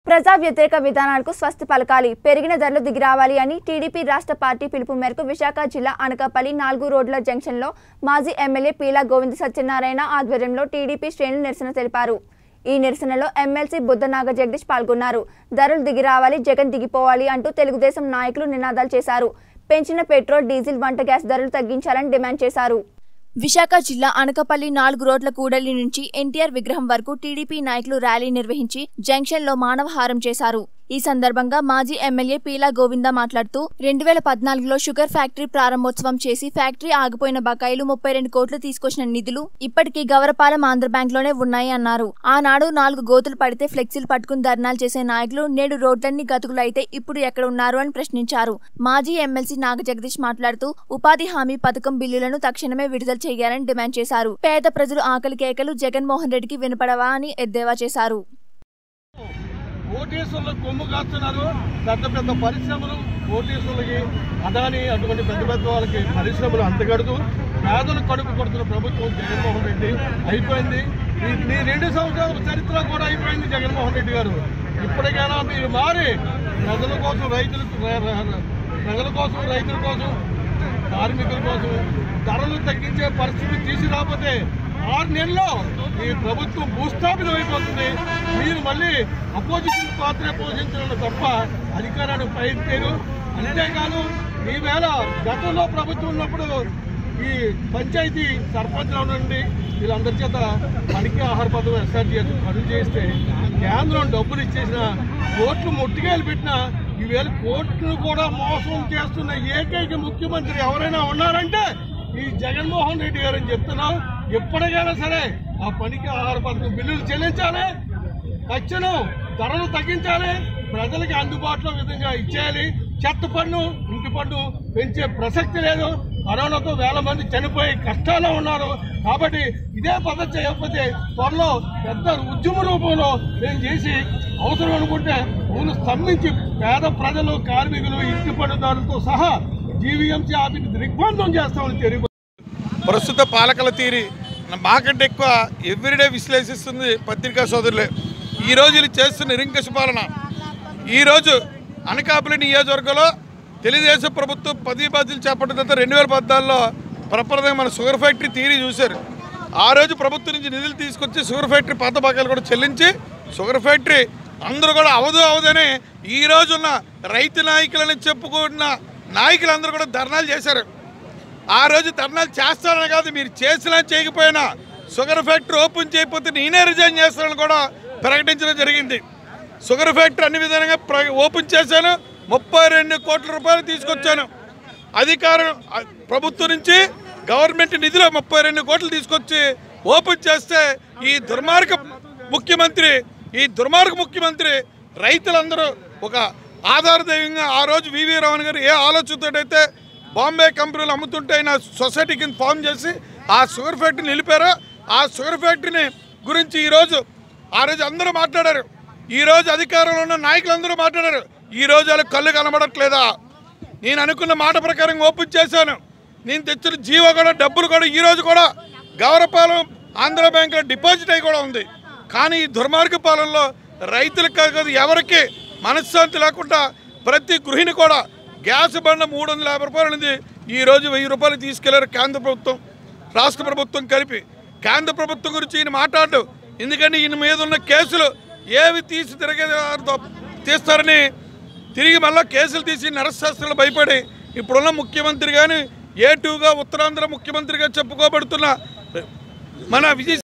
ప్రజా వ్యతిరేక విధానాలకు స్వస్తి పలకాలి పెరిగిన ధరలు దిగిరావాలి అని టీడీపీ రాష్ట్ర పార్టీ పిలుపు మేరకు విశాఖ జిల్లా అనకాపల్లి నాలుగు రోడ్ల జంక్షన్లో మాజీ ఎమ్మెల్యే పీలా గోవింద్ సత్యనారాయణ ఆధ్వర్యంలో టీడీపీ శ్రేణులు నిరసన తెలిపారు ఈ నిరసనలో ఎమ్మెల్సీ బుద్ధనాగ జగదీష్ పాల్గొన్నారు ధరలు దిగిరావాలి జగన్ దిగిపోవాలి అంటూ తెలుగుదేశం నాయకులు నినాదాలు చేశారు పెంచిన పెట్రోల్ డీజిల్ వంట గ్యాస్ ధరలు తగ్గించాలని డిమాండ్ చేశారు విశాఖ జిల్లా అనకపల్లి నాలుగు రోడ్ల కూడలి నుంచి ఎన్టీఆర్ విగ్రహం వరకు టీడీపీ నాయకులు ర్యాలీ నిర్వహించి జంక్షన్లో మానవహారం చేశారు ఈ సందర్భంగా మాజీ ఎమ్మెల్యే పీలా గోవింద మాట్లాడుతూ రెండు వేల పద్నాలుగులో షుగర్ ఫ్యాక్టరీ ప్రారంభోత్సవం చేసి ఫ్యాక్టరీ ఆగిపోయిన బకాయిలు ముప్పై రెండు కోట్లు తీసుకొచ్చిన నిధులు ఇప్పటికీ గవరపాలెం ఆంధ్ర బ్యాంక్ లోనే ఉన్నాయి అన్నారు ఆనాడు నాలుగు గోతులు పడితే ఫ్లెక్సీలు పట్టుకుని ధర్నాలు చేసే నాయకులు నేడు రోడ్లన్నీ గతుకులైతే ఇప్పుడు ఎక్కడ ఉన్నారు అని ప్రశ్నించారు మాజీ ఎమ్మెల్సీ నాగ జగదీష్ మాట్లాడుతూ ఉపాధి హామీ పథకం బిల్లులను తక్షణమే విడుదల చేయాలని డిమాండ్ చేశారు పేద ప్రజలు ఆకలి కేకలు జగన్మోహన్ రెడ్డికి వినపడవా అని ఎద్దేవా చేశారు కోటీశ్వరులు కొమ్ము కాస్తున్నారు పెద్ద పెద్ద పరిశ్రమలు కోటీశ్వరులకి అదాని అటువంటి పెద్ద పెద్ద వాళ్ళకి పరిశ్రమలు అంతగడుతూ పేదలు కడుపు కొడుతున్న ప్రభుత్వం జగన్మోహన్ రెడ్డి అయిపోయింది ఈ- మీ రెండు సంవత్సరాల చరిత్ర కూడా అయిపోయింది జగన్మోహన్ రెడ్డి గారు ఇప్పటికైనా మీరు మారి ప్రజల కోసం రైతులకు ర- ర- ప్రజల కోసం రైతుల కోసం కార్మికుల కోసం ధరలు తగ్గించే పరిస్థితి తీసుకురాకపోతే ఆరు నెలల్లో ఈ ప్రభుత్వం భూస్థాపితం అయిపోతుంది మీరు మళ్ళీ అపోజిషన్ పాత్ర పోషించడం తప్ప అధికారాన్ని ప్రయత్నారు అంతేకాదు ఈవేళ గతంలో ప్రభుత్వం ఉన్నప్పుడు ఈ పంచాయతీ సర్పంచ్లు ఉండండి వీళ్ళందరి చేత పనికి ఆహార పథకం ఎస్ఆర్ చేసి పనులు చేస్తే కేంద్రం డబ్బులు ఇచ్చేసిన కోట్లు ముట్టికాయలు పెట్టిన ఈవేళ కోర్టును కూడా మోసం చేస్తున్న ఏకైక ముఖ్యమంత్రి ఎవరైనా ఉన్నారంటే ఈ జగన్మోహన్ రెడ్డి గారు అని చెప్తున్నాం ఎప్పటికైనా సరే ఆ పనికి ఆహార పథకం బిల్లులు చెల్లించాలి తక్షణం ధరలు తగ్గించాలి ప్రజలకి అందుబాటులో విధంగా ఇచ్చేయాలి చెత్త పన్ను ఇంటి పన్ను పెంచే ప్రసక్తి లేదు కరోనాతో వేల మంది చనిపోయి కష్టాల్లో ఉన్నారు కాబట్టి ఇదే పద్ధతి చేయకపోతే త్వరలో పెద్ద ఉద్యమ రూపంలో మేము చేసి అవసరం అనుకుంటే ఊరు స్తంభించి పేద ప్రజలు కార్మికులు ఇంటి పన్నుదారులతో సహా జీవీఎంసీ ఆఫీస్ దిగ్బంధం చేస్తామని తెలియ ప్రస్తుత పాలకుల తీరి మాకంటే ఎక్కువ ఎవ్రీడే విశ్లేషిస్తుంది పత్రికా సోదరులే ఈరోజు వీళ్ళు చేస్తున్న నిరంకష పాలన ఈరోజు అనకాపల్లి నియోజకవర్గంలో తెలుగుదేశం ప్రభుత్వం పది బాధ్యతలు చేపట్టిన తర్వాత రెండు వేల పద్నాలుగులో ప్రప్రదంగా మన షుగర్ ఫ్యాక్టరీ తీరి చూశారు ఆ రోజు ప్రభుత్వం నుంచి నిధులు తీసుకొచ్చి షుగర్ ఫ్యాక్టరీ పాత బకాయిలు కూడా చెల్లించి షుగర్ ఫ్యాక్టరీ అందరూ కూడా అవదు అవదని ఈ రోజున్న రైతు నాయకులని చెప్పుకున్న నాయకులందరూ కూడా ధర్నాలు చేశారు ఆ రోజు ధర్నాలు చేస్తానని కాదు మీరు చేసినా చేయకపోయినా షుగర్ ఫ్యాక్టరీ ఓపెన్ చేయకపోతే నేనే రిజైన్ చేస్తానని కూడా ప్రకటించడం జరిగింది షుగర్ ఫ్యాక్టరీ అన్ని విధాలుగా ప్ర- ఓపెన్ చేశాను ముప్పై రెండు కోట్ల రూపాయలు తీసుకొచ్చాను అధికారం అ- ప్రభుత్వం నుంచి గవర్నమెంట్ నిధులు ముప్పై రెండు కోట్లు తీసుకొచ్చి ఓపెన్ చేస్తే ఈ దుర్మార్గ ముఖ్యమంత్రి ఈ దుర్మార్గ ముఖ్యమంత్రి రైతులందరూ ఒక ఆధార దైవంగా ఆ రోజు వివి రావణ్ గారు ఏ ఆలోచనతోటైతే బాంబే కంపెనీలు అమ్ముతుంటే ఆయన సొసైటీ కింద ఫామ్ చేసి ఆ షుగర్ ఫ్యాక్టరీని నిలిపారో ఆ షుగర్ ఫ్యాక్టరీని గురించి ఈరోజు ఆ రోజు అందరూ మాట్లాడారు ఈ రోజు అధికారంలో ఉన్న నాయకులందరూ మాట్లాడారు ఈ రోజు వాళ్ళకి కళ్ళు కనబడట్లేదా నేను అనుకున్న మాట ప్రకారం ఓపెన్ చేశాను నేను తెచ్చిన జీవో కూడా డబ్బులు కూడా ఈ రోజు కూడా గౌరపాలెం ఆంధ్ర బ్యాంకులో డిపాజిట్ అయి కూడా ఉంది కానీ ఈ దుర్మార్గ పాలనలో రైతులకు కాదు ఎవరికి మనశ్శాంతి లేకుండా ప్రతి గృహిణి కూడా గ్యాస్ బండ మూడు వందల యాభై రూపాయలు ఉంది ఈ రోజు వెయ్యి రూపాయలు తీసుకెళ్లారు కేంద్ర ప్రభుత్వం రాష్ట్ర ప్రభుత్వం కలిపి కేంద్ర ప్రభుత్వం గురించి ఈయన మాట్లాడు ఎందుకంటే ఈయన మీద ఉన్న కేసులు ఏవి తీసి తిరిగే తీస్తారని తిరిగి మళ్ళీ కేసులు తీసి నరశాస్త్రాలు భయపడి ఇప్పుడున్న ముఖ్యమంత్రి కానీ ఏ టూగా ఉత్తరాంధ్ర ముఖ్యమంత్రిగా చెప్పుకోబడుతున్న మన విజయ్